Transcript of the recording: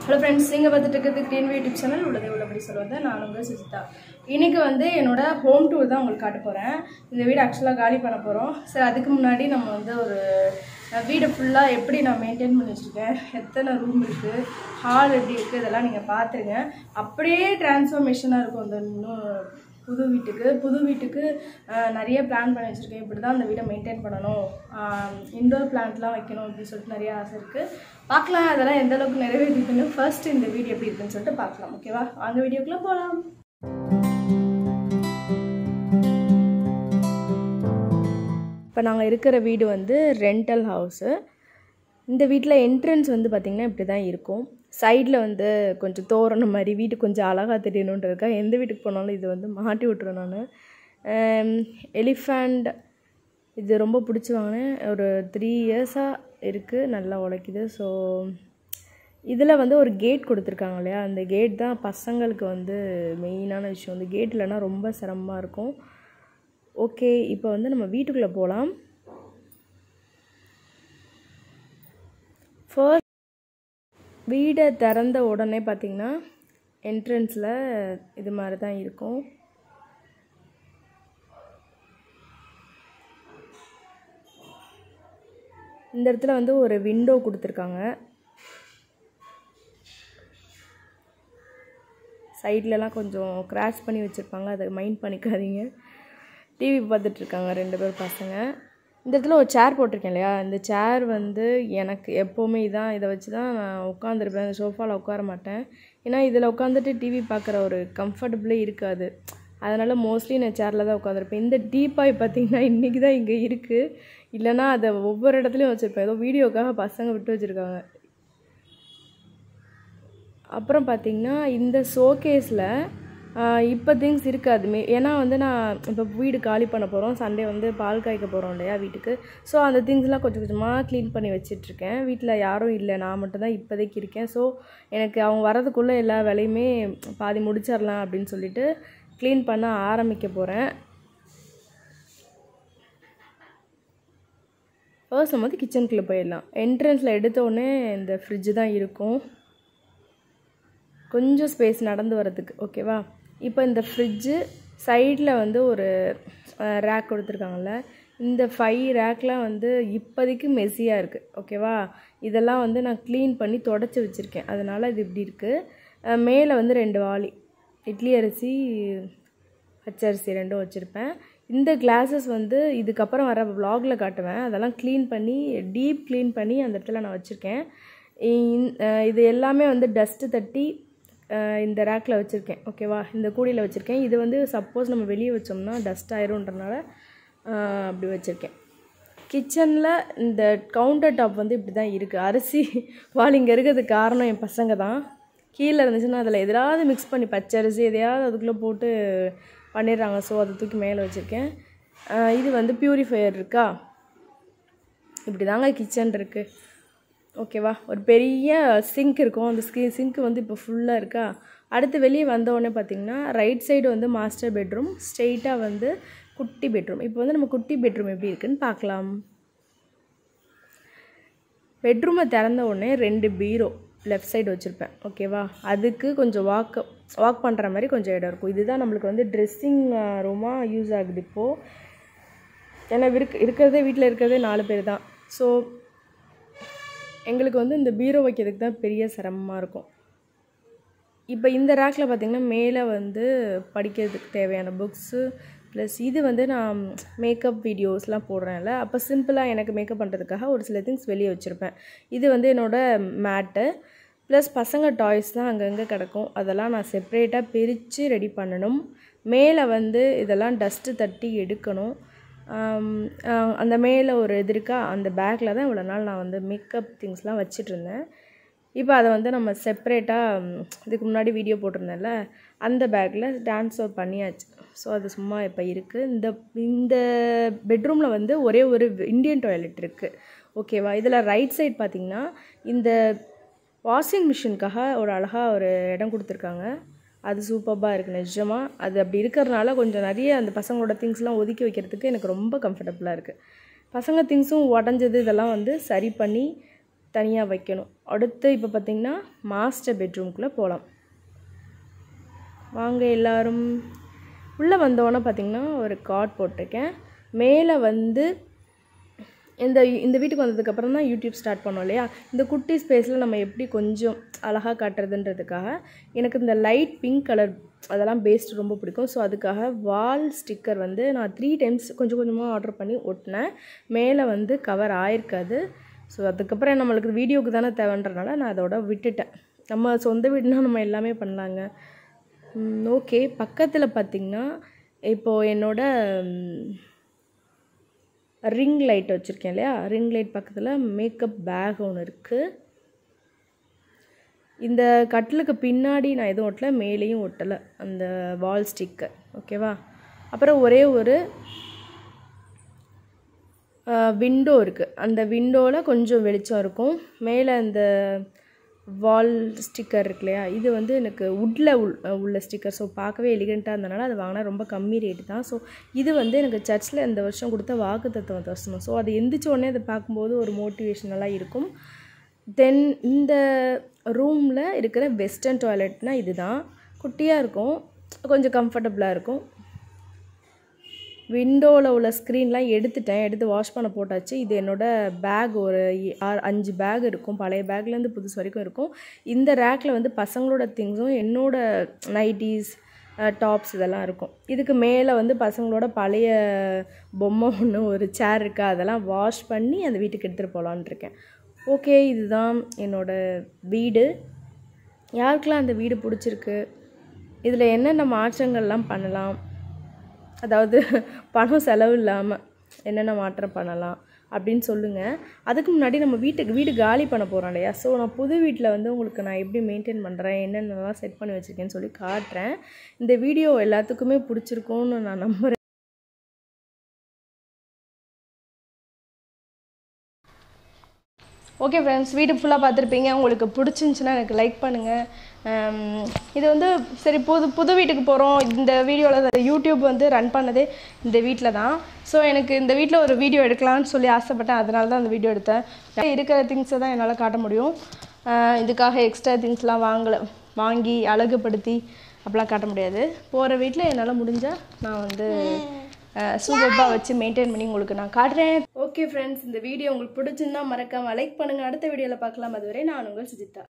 hello friends நீங்கள் பார்த்துட்டு இருக்கிறது க்ரீன் யூடியூப் சேனல் உள்ளதை உள்ளபடி சொல்லுவது நான் உங்கள் சுஜிதா இன்னைக்கு வந்து என்னோட ஹோம் டூர் தான் உங்களுக்கு காட்ட போகிறேன் இந்த வீடு ஆக்சுவலாக காலி பண்ண போகிறோம் சரி அதுக்கு முன்னாடி நம்ம வந்து ஒரு அஹ், வீடை ஃபுல்லாக எப்படி நான் மெயின்டைன் பண்ணி வச்சுருக்கேன் எத்தனை ரூம் இருக்குது ஹால் எப்படி இருக்குது இதெல்லாம் நீங்கள் பார்த்துருங்க அப்படியே டிரான்ஸ்ஃபர்மேஷனாக இருக்கும் இந்த இன்னும் புது வீட்டுக்கு புது வீட்டுக்கு அஹ், நிறைய பிளான் பண்ணி வச்சுருக்கேன் இப்படி தான் அந்த வீடை மெயின்டைன் பண்ணணும் இண்டோர் பிளான்ட்லாம் வைக்கணும் அப்படின்னு சொல்லிட்டு நிறைய ஆசை இருக்குது பார்க்கலாம் அதெல்லாம் எந்த அளவுக்கு நிறைவேறிக்குன்னு ஃபர்ஸ்ட் இந்த வீடியோ எப்படி இருக்குன்னு சொல்லிட்டு பார்க்கலாம் ஓகேவா வாங்க வீடியோக்குள்ளே போகலாம் இப்போ நாங்கள் இருக்கிற வீடு வந்து ரெண்டல் ஹவுஸு இந்த வீட்டில் என்ட்ரன்ஸ் வந்து பார்த்திங்கன்னா இப்படி தான் இருக்கும் சைடில் வந்து கொஞ்சம் தோரணம் மாதிரி வீட்டு கொஞ்சம் அழகாக தெரியணுன்றதுக்கா எந்த வீட்டுக்கு போனாலும் இது வந்து மாட்டி விட்டுருவேன் நான் எலிஃபண்ட் இது ரொம்ப பிடிச்சி வாங்கினேன் ஒரு த்ரீ இயர்ஸாக இருக்குது நல்லா உழைக்குது ஸோ இதில் வந்து ஒரு கேட் கொடுத்துருக்காங்க இல்லையா அந்த கேட் தான் பசங்களுக்கு வந்து மெயினான விஷயம் இந்த கேட் இல்லைன்னா ரொம்ப சிரமமாக இருக்கும் ஓகே இப்போ வந்து நம்ம வீட்டுக்குள்ளே போகலாம் ஃபர்ஸ்ட் வீடை திறந்த உடனே பார்த்திங்கன்னா என்ட்ரன்ஸில் இது மாதிரி தான் இருக்கும் இந்த இடத்துல வந்து ஒரு விண்டோ கொடுத்துருக்காங்க சைட்லலாம் கொஞ்சம் கிராஷ் பண்ணி வச்சுருப்பாங்க அதை மைண்ட் பண்ணிக்காதீங்க டிவி பார்த்துட்ருக்காங்க ரெண்டு பேர் பசங்க இந்த இடத்துல ஒரு சேர் போட்டிருக்கேன் இல்லையா இந்த சேர் வந்து எனக்கு எப்போவுமே இதான் இதை வச்சு தான் நான் உட்காந்துருப்பேன் இந்த சோஃபாவில் உட்கார மாட்டேன் ஏன்னா இதில் உட்காந்துட்டு டிவி பார்க்குற ஒரு கம்ஃபர்டபுளே இருக்காது அதனால் மோஸ்ட்லி நான் சேரில் தான் உட்காந்துருப்பேன் இந்த டீப்பாய் பார்த்தீங்கன்னா இன்றைக்கி தான் இங்கே இருக்குது இல்லைனா அதை ஒவ்வொரு இடத்துலையும் வச்சுருப்பேன் ஏதோ வீடியோக்காக பசங்க விட்டு வச்சுருக்காங்க அப்புறம் பார்த்திங்கன்னா இந்த ஷோகேஸில் இப்போ திங்ஸ் இருக்காது மே ஏன்னா வந்து நான் இப்போ வீடு காலி பண்ண போகிறோம் சண்டே வந்து பால் காய்க்க போகிறோம் இல்லையா வீட்டுக்கு ஸோ அந்த திங்ஸ்லாம் கொஞ்சம் கொஞ்சமாக க்ளீன் பண்ணி வச்சிட்ருக்கேன் வீட்டில் யாரும் இல்லை நான் மட்டும் தான் இப்போதைக்கு இருக்கேன் ஸோ எனக்கு அவங்க வரதுக்குள்ளே எல்லா வேலையுமே பாதி முடிச்சிடலாம் அப்படின்னு சொல்லிட்டு க்ளீன் பண்ண ஆரம்பிக்க போகிறேன் ஃபர்ஸ்ட் நம்ம வந்து கிச்சனுக்குள்ளே போயிடலாம் என்ட்ரன்ஸில் எடுத்த உடனே இந்த ஃப்ரிட்ஜு தான் இருக்கும் கொஞ்சம் ஸ்பேஸ் நடந்து வரதுக்கு ஓகேவா இப்போ இந்த ஃப்ரிட்ஜு சைடில் வந்து ஒரு ரேக் கொடுத்துருக்காங்கல்ல இந்த ஃபைவ் ரேக்லாம் வந்து இப்போதைக்கு மெஸ்ஸியாக இருக்குது ஓகேவா இதெல்லாம் வந்து நான் க்ளீன் பண்ணி தொடச்சி வச்சுருக்கேன் அதனால் இது இப்படி இருக்குது மேலே வந்து ரெண்டு வாளி இட்லி அரிசி பச்சரிசி ரெண்டும் வச்சுருப்பேன் இந்த கிளாஸஸ் வந்து இதுக்கப்புறம் வர vlogல காட்டுவேன் அதெல்லாம் க்ளீன் பண்ணி டீப் க்ளீன் பண்ணி அந்த இடத்துல நான் வச்சுருக்கேன் இந்- அஹ் இது எல்லாமே வந்து டஸ்ட்டு தட்டி அஹ் இந்த ரேக்கில் வச்சுருக்கேன் ஓகேவா இந்த கூடையில் வச்சுருக்கேன் இது வந்து சப்போஸ் நம்ம வெளியே வச்சோம்னா டஸ்ட் ஆயிரும்ன்றனால அஹ் அப்படி வச்சுருக்கேன் கிச்சனில் இந்த கவுண்டர் டாப் வந்து இப்படி தான் இருக்குது அரிசி வாள் இங்கே இருக்கிறதுக்கு காரணம் என் பசங்க தான் கீழே இருந்துச்சுன்னா அதில் எதாவது மிக்ஸ் பண்ணி பச்சரிசி எதையாவது அதுக்குள்ளே போட்டு பண்ணிடுறாங்க ஸோ அதை தூக்கி மேலே வச்சுருக்கேன் அஹ் இது வந்து பியூரிஃபையர் இருக்கா இப்படி தாங்க கிச்சன் இருக்குது ஓகேவா ஒரு பெரிய சிங்க் இருக்கும் அந்த ஸ்கி சிங்க் வந்து இப்போ ஃபுல்லாக இருக்கா அடுத்து வெளியே வந்த உடனே பார்த்தீங்கன்னா ரைட் சைடு வந்து மாஸ்டர் பெட்ரூம் ஸ்ட்ரெயிட்டாக வந்து குட்டி பெட்ரூம் இப்போ வந்து நம்ம குட்டி பெட்ரூம் எப்படி இருக்குன்னு பார்க்கலாம் பெட்ரூமை திறந்த உடனே ரெண்டு பீரோ லெஃப்ட் சைடு வச்சுருப்பேன் ஓகேவா அதுக்கு கொஞ்சம் வாக் வாக் பண்ணுற மாதிரி கொஞ்சம் இடம் இருக்கும் இதுதான் நம்மளுக்கு வந்து ட்ரெஸ்ஸிங் ரூமாக யூஸ் ஆகுது இப்போது ஏன்னா இருக்க இருக்கிறதே வீட்டில் இருக்கிறதே நாலு பேர் தான் ஸோ எங்களுக்கு வந்து இந்த பீரோ வைக்கிறதுக்கு தான் பெரிய சிரமமாக இருக்கும் இப்போ இந்த ரேக்கில் பார்த்திங்கன்னா மேலே வந்து படிக்கிறதுக்கு தேவையான புக்ஸு ப்ளஸ் இது வந்து நான் மேக்கப் வீடியோஸ்லாம் போடுறேன்ல அப்போ சிம்பிளாக எனக்கு மேக்கப் பண்ணுறதுக்காக ஒரு சில திங்ஸ் வெளியே வச்சுருப்பேன் இது வந்து என்னோடய மேட்டு ப்ளஸ் பசங்க டாய்ஸ் தான் அங்கங்கே கிடக்கும் அதெல்லாம் நான் செப்ரேட்டாக பிரித்து ரெடி பண்ணணும் மேலே வந்து இதெல்லாம் டஸ்ட்டு தட்டி எடுக்கணும் ஆம், ஆஹ் அந்த மேலே ஒரு இது இருக்கா அந்த பேக்கில் தான் இவ்வளோ நாள் நான் வந்து மேக்கப் திங்ஸ்லாம் வச்சிட்டு இருந்தேன் இப்போ அதை வந்து நம்ம செப்ரேட்டாக இதுக்கு முன்னாடி வீடியோ போட்டிருந்தேன்ல அந்த பேக்கில் ட்ரான்ஸ்ஃபர் பண்ணியாச்சு ஸோ அது சும்மா இப்போ இருக்குது இந்த இந்த பெட்ரூமில் வந்து ஒரே ஒரு இந்தியன் டாய்லெட் இருக்குது ஓகேவா இதில் ரைட் சைடு பார்த்திங்கன்னா இந்த வாஷிங் மிஷினுக்காக ஒரு அழகாக ஒரு இடம் கொடுத்துருக்காங்க அது சூப்பராக இருக்குது நிஜமாக அது அப்படி இருக்கிறதுனால கொஞ்சம் நிறைய அந்த பசங்களோட திங்ஸ்லாம் ஒதுக்கி வைக்கிறதுக்கு எனக்கு ரொம்ப கம்ஃபர்டபுளாக இருக்குது பசங்க திங்ஸும் உடஞ்சது இதெல்லாம் வந்து சரி பண்ணி தனியாக வைக்கணும் அடுத்து இப்போ பார்த்திங்கன்னா மாஸ்டர் பெட்ரூம்குள்ளே போகலாம் வாங்க எல்லாரும் உள்ளே வந்தோன்னே பார்த்திங்கன்னா ஒரு காட் போட்டிருக்கேன் மேலே வந்து இந்த இந்த வீட்டுக்கு வந்ததுக்கப்புறம் தான் யூடியூப் ஸ்டார்ட் பண்ணோம் இல்லையா இந்த குட்டி ஸ்பேஸில் நம்ம எப்படி கொஞ்சம் அழகாக காட்டுறதுன்றதுக்காக எனக்கு இந்த லைட் பிங்க் கலர் அதெல்லாம் பேஸ்ட் ரொம்ப பிடிக்கும் ஸோ அதுக்காக வால் ஸ்டிக்கர் வந்து நான் த்ரீ டைம்ஸ் கொஞ்சம் கொஞ்சமாக ஆர்டர் பண்ணி ஒட்டினேன் மேலே வந்து கவர் ஆயிருக்காது ஸோ அதுக்கப்புறம் நம்மளுக்கு வீடியோவுக்கு தானே தேவைன்றனால நான் அதோட விட்டுட்டேன் நம்ம சொந்த வீடுனா நம்ம எல்லாமே பண்ணலாங்க ஓகே பக்கத்தில் பார்த்திங்கன்னா இப்போது என்னோட ரிங் லைட் வச்சுருக்கேன் இல்லையா ரிங் லைட் பக்கத்தில் மேக்கப் பேக் ஒன்று இருக்குது இந்த கட்டிலுக்கு பின்னாடி நான் எதுவும் ஒட்டலை மேலேயும் ஒட்டலை அந்த வால் ஸ்டிக்கர் ஓகேவா அப்புறம் ஒரே ஒரு விண்டோ இருக்குது அந்த விண்டோவில் கொஞ்சம் வெளிச்சம் இருக்கும் மேலே அந்த வால் ஸ்டிக்கர் இருக்கு இல்லையா இது வந்து எனக்கு உட்டில் உள் உள்ள ஸ்டிக்கர் ஸோ பார்க்கவே எலிகண்ட்டாக இருந்தனால அது வாங்கினா ரொம்ப கம்மி ரேட்டு தான் ஸோ இது வந்து எனக்கு சர்ச்சில் இந்த வருஷம் கொடுத்த வாக்கு தத்துவம் தரிசனம் ஸோ அது எந்திரிச்ச உடனே அதை பார்க்கும்போது ஒரு மோட்டிவேஷனலாக இருக்கும் தென் இந்த ரூமில் இருக்கிற வெஸ்டர்ன் டாய்லெட்னால் இது தான் குட்டியாக இருக்கும் கொஞ்சம் கம்ஃபர்டபுளாக இருக்கும் விண்டோவில் உள்ள ஸ்க்ரீன்லாம் எடுத்துட்டேன் எடுத்து வாஷ் பண்ண போட்டாச்சு இது என்னோடய பேக் ஒரு ஆறு அஞ்சு பேக் இருக்கும் பழைய பேக்லேருந்து புதுசு வரைக்கும் இருக்கும் இந்த ரேக்கில் வந்து பசங்களோட திங்ஸும் என்னோட நைட்டிஸ் டாப்ஸ் இதெல்லாம் இருக்கும் இதுக்கு மேலே வந்து பசங்களோட பழைய பொம்மை ஒன்று ஒரு சேர் இருக்குது அதெல்லாம் வாஷ் பண்ணி அந்த வீட்டுக்கு எடுத்துகிட்டு போகலான் இருக்கேன் ஓகே இதுதான் என்னோடய வீடு யாருக்கெல்லாம் அந்த வீடு பிடிச்சிருக்கு இதில் என்னென்ன மாற்றங்கள்லாம் பண்ணலாம் அதாவது பணம் செலவு இல்லாமல் என்னென்ன மாற்றம் பண்ணலாம் அப்படின்னு சொல்லுங்கள் அதுக்கு முன்னாடி நம்ம வீட்டுக்கு வீடு காலி பண்ண போகிறோம் இல்லையா ஸோ நான் புது வீட்டில் வந்து உங்களுக்கு நான் எப்படி மெயின்டைன் பண்ணுறேன் என்னென்னலாம் செட் பண்ணி வச்சுருக்கேன்னு சொல்லி காட்டுறேன் இந்த வீடியோ எல்லாத்துக்குமே பிடிச்சிருக்கும்னு நான் நம்புகிறேன் ஓகே ஃப்ரெண்ட்ஸ் வீடு ஃபுல்லாக பார்த்துருப்பீங்க உங்களுக்கு பிடிச்சிருந்துச்சின்னா எனக்கு லைக் பண்ணுங்கள் இது வந்து சரி புது புது வீட்டுக்கு போகிறோம் இந்த வீடியோவில் யூடியூப் வந்து ரன் பண்ணதே இந்த வீட்டில் தான் ஸோ எனக்கு இந்த வீட்டில் ஒரு வீடியோ எடுக்கலாம்னு சொல்லி ஆசைப்பட்டேன் அதனால தான் அந்த வீடியோ எடுத்தேன் இருக்கிற திங்ஸை தான் என்னால் காட்ட முடியும் இதுக்காக எக்ஸ்ட்ரா திங்ஸ்லாம் வாங்கலை வாங்கி அழகுபடுத்தி அப்படிலாம் காட்ட முடியாது போகிற வீட்டில் என்னால் முடிஞ்சால் நான் வந்து சூப்பராக வச்சு மெயின்டைன் பண்ணி உங்களுக்கு நான் காட்டுறேன் ஓகே ஃப்ரெண்ட்ஸ் இந்த வீடியோ உங்களுக்கு பிடிச்சிருந்தா மறக்காமல் லைக் பண்ணுங்கள் அடுத்த வீடியோவில் பார்க்கலாம் அதுவரை நான் உங்கள் சுஜிதா